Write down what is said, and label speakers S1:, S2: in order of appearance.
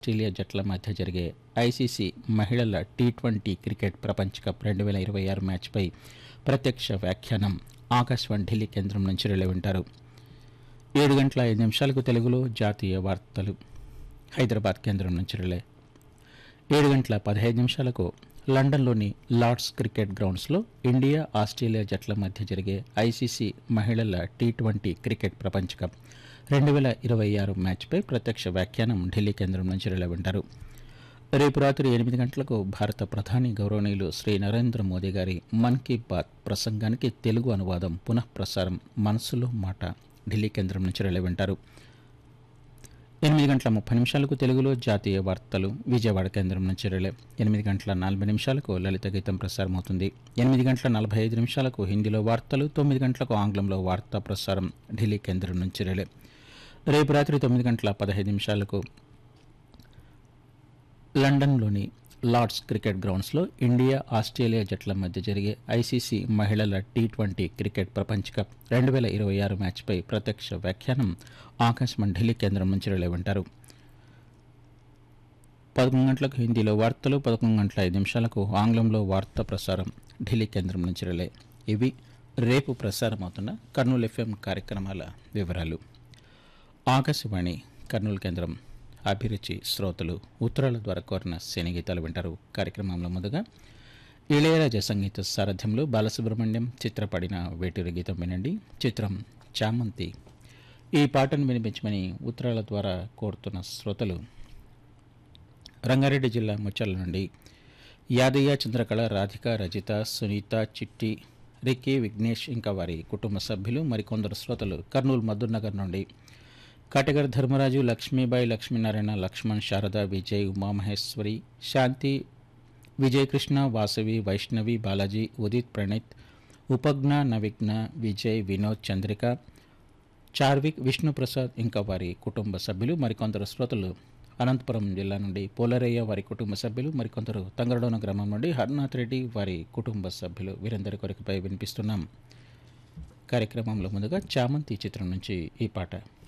S1: Australia జట్ల మధ్య జరిగే ఐసీసీ మహిళల టీ ట్వంటీ క్రికెట్ ప్రపంచ కప్ రెండు వేల ఇరవై ఆరు మ్యాచ్పై ప్రత్యక్ష వ్యాఖ్యానం ఆకాశవాణి ఢిల్లీ కేంద్రం నుంచి రిలే వింటారు ఏడు గంటల ఐదు నిమిషాలకు తెలుగులో జాతీయ వార్తలు హైదరాబాద్ కేంద్రం నుంచి రిలే ఏడు గంటల పదహైదు నిమిషాలకు లండన్లోని లార్డ్స్ క్రికెట్ గ్రౌండ్స్లో ఇండియా ఆస్ట్రేలియా జట్ల మధ్య జరిగే ఐసీసీ మహిళల టీ ట్వంటీ క్రికెట్ ప్రపంచ కప్ రెండు వేల ఇరవై ఆరు మ్యాచ్పై ప్రత్యక్ష వ్యాఖ్యానం ఢిల్లీ కేంద్రం నుంచి రిలే వింటారు రేపు రాత్రి ఎనిమిది గంటలకు భారత ప్రధాని గౌరవనీయులు శ్రీ నరేంద్ర మోదీ గారి మన్ కీ బాత్ ప్రసంగానికి తెలుగు అనువాదం పునఃప్రసారం మనసులో మాట ఢిల్లీ కేంద్రం నుంచి రిలే వింటారు ఎనిమిది గంటల ముప్పై నిమిషాలకు తెలుగులో జాతీయ వార్తలు విజయవాడ కేంద్రం నుంచి రిలే ఎనిమిది గంటల నలభై నిమిషాలకు లలిత గీతం ప్రసారం అవుతుంది ఎనిమిది గంటల నలభై ఐదు నిమిషాలకు హిందీలో వార్తలు తొమ్మిది గంటలకు ఆంగ్లంలో వార్తా ప్రసారం ఢిల్లీ కేంద్రం నుంచి రిలే రేపు రాత్రి తొమ్మిది గంటల పదహైదు నిమిషాలకు లండన్లోని లార్డ్స్ క్రికెట్ గ్రౌండ్స్లో ఇండియా ఆస్ట్రేలియా జట్ల మధ్య జరిగే ఐసీసీ మహిళల టీ ట్వంటీ క్రికెట్ ప్రపంచ కప్ రెండు వేల ఇరవై ఆరు మ్యాచ్పై ప్రత్యక్ష వ్యాఖ్యానం ఆకాశవాణి ఢిల్లీ కేంద్రం నుంచి రిలే వింటారు పదకొండు గంటలకు హిందీలో వార్తలు పదకొండు గంటల ఐదు నిమిషాలకు ఆంగ్లంలో వార్తా ప్రసారం ఢిల్లీ కేంద్రం నుంచి రిలే ఇవి రేపు ప్రసారమవుతున్న కర్నూలు ఎఫ్ఎం కార్యక్రమాల వివరాలు ఆకాశవాణి కర్నూలు కేంద్రం అభిరుచి శ్రోతలు ఉత్తరాల ద్వారా కోరిన సినీ గీతాలు వింటారు కార్యక్రమంలో ముందుగా ఇళయరాజా సంగీత సారథ్యంలో బాలసుబ్రహ్మణ్యం చిత్రపడిన వేటూరి గీతం వినండి చిత్రం చామంతి ఈ పాటను వినిపించమని ఉత్తరాల ద్వారా కోరుతున్న శ్రోతలు రంగారెడ్డి జిల్లా ముచ్చల నుండి యాదయ్య చంద్రకళ రాధిక రజిత సునీత చిట్టి రిక్కీ విఘ్నేష్ ఇంకా వారి కుటుంబ సభ్యులు మరికొందరు శ్రోతలు కర్నూలు మధుర్నగర్ నుండి కాటగర్ ధర్మరాజు లక్ష్మీబాయి లక్ష్మీనారాయణ లక్ష్మణ్ శారద విజయ్ ఉమామహేశ్వరి శాంతి విజయకృష్ణ వాసవి వైష్ణవి బాలాజీ ఉదిత్ ప్రణీత్ ఉపజ్ఞ నవిఘ్న విజయ్ వినోద్ చంద్రిక చార్విక్ విష్ణుప్రసాద్ ఇంకా వారి కుటుంబ సభ్యులు మరికొందరు శ్రోతలు అనంతపురం జిల్లా నుండి పోలరయ్య వారి కుటుంబ సభ్యులు మరికొందరు తంగరడోన గ్రామం నుండి హర్నాథ్ రెడ్డి వారి కుటుంబ సభ్యులు వీరందరి కొరకుపై వినిపిస్తున్నాం కార్యక్రమంలో ముందుగా చామంతి చిత్రం నుంచి ఈ పాట